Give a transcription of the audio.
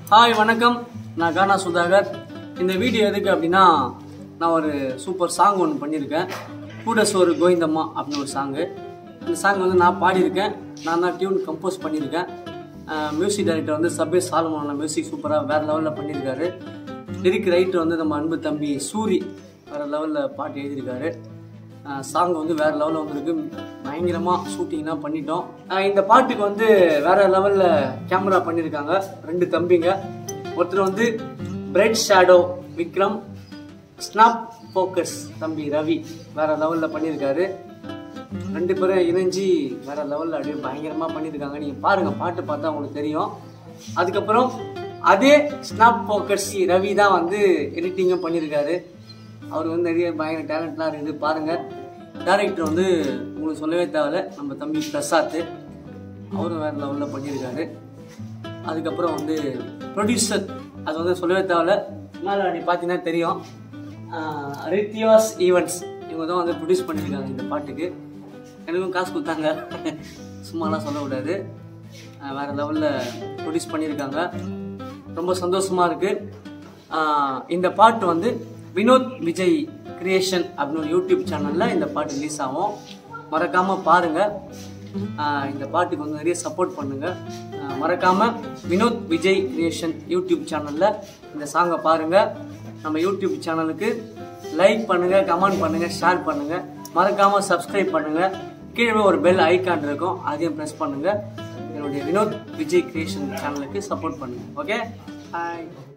hi வணக்கம் நான் கானா சுதாகர் இந்த வீடியோ எதுக்கு அப்படின்னா நான் ஒரு சூப்பர் சாங் ஒன்று பண்ணியிருக்கேன் கூட சோறு கோவிந்தம்மா அப்படின்னு ஒரு சாங்கு இந்த சாங் வந்து நான் பாடியிருக்கேன் நான் தான் டியூன் கம்போஸ் பண்ணியிருக்கேன் மியூசிக் டைரக்டர் வந்து சபே சாலமான மியூசிக் சூப்பராக வேறு லெவலில் பண்ணியிருக்காரு லிரிக் ரைட்டர் வந்து நம்ம அன்பு தம்பி சூரி வேறு லெவலில் பாட்டு எழுதியிருக்காரு சாங் வந்து வேற லெவலில் வந்திருக்கு பயங்கரமாக ஷூட்டிங்லாம் பண்ணிட்டோம் அஹ் இந்த பாட்டுக்கு வந்து வேற லெவலில் கேமரா பண்ணியிருக்காங்க ரெண்டு தம்பிங்க ஒருத்தர் வந்து bright shadow Vikram snap focus தம்பி ரவி வேற லெவலில் பண்ணியிருக்காரு ரெண்டு பேரும் இணைஞ்சு வேற லெவலில் அப்படியே பயங்கரமாக பண்ணியிருக்காங்க நீங்கள் பாருங்க பாட்டு பார்த்தா உங்களுக்கு தெரியும் அதுக்கப்புறம் அதே ஸ்னாப் ஃபோக்கஸ் ரவி தான் வந்து எடிட்டிங்கும் பண்ணியிருக்காரு அவர் வந்து நிறைய பயங்கர டேலண்ட்லாம் இருக்குது பாருங்க டேரக்டர் வந்து உங்களுக்கு சொல்லவே தேவையில்ல நம்ம தம்பி பிரசாத் அவரும் வேற லெவலில் பண்ணியிருக்காரு அதுக்கப்புறம் வந்து ப்ரொடியூசர் அது வந்து சொல்லவே தேவையில்ல மேலே அப்படி பார்த்தீங்கன்னா தெரியும் ஆஹ் ரித்தியாஸ் ஈவெண்ட்ஸ் இவங்க தான் வந்து ப்ரொடியூஸ் பண்ணியிருக்காங்க இந்த பாட்டுக்கு எனக்கும் காசு கொடுத்தாங்க சும்மாலாம் சொல்லக்கூடாது ஆஹ் வேற லெவலில் ப்ரொடியூஸ் பண்ணியிருக்காங்க ரொம்ப சந்தோஷமா இருக்கு ஆஹ் இந்த பாட்டு வந்து வினோத் விஜய் கிரியேஷன் அப்படின்னு ஒரு யூடியூப் சேனலில் இந்த பாட்டு ரிலீஸ் ஆகும் மறக்காமல் பாருங்கள் இந்த பாட்டுக்கு வந்து நிறைய சப்போர்ட் பண்ணுங்கள் மறக்காமல் வினோத் விஜய் கிரியேஷன் யூடியூப் சேனலில் இந்த சாங்கை பாருங்கள் நம்ம யூடியூப் சேனலுக்கு லைக் பண்ணுங்கள் கமெண்ட் பண்ணுங்கள் ஷேர் பண்ணுங்கள் மறக்காமல் சப்ஸ்கிரைப் பண்ணுங்கள் கீழே ஒரு பெல் ஐக்கான் இருக்கும் அதையும் ப்ரெஸ் பண்ணுங்கள் என்னுடைய வினோத் விஜய் கிரியேஷன் சேனலுக்கு சப்போர்ட் பண்ணுங்கள் ஓகே ஹாய்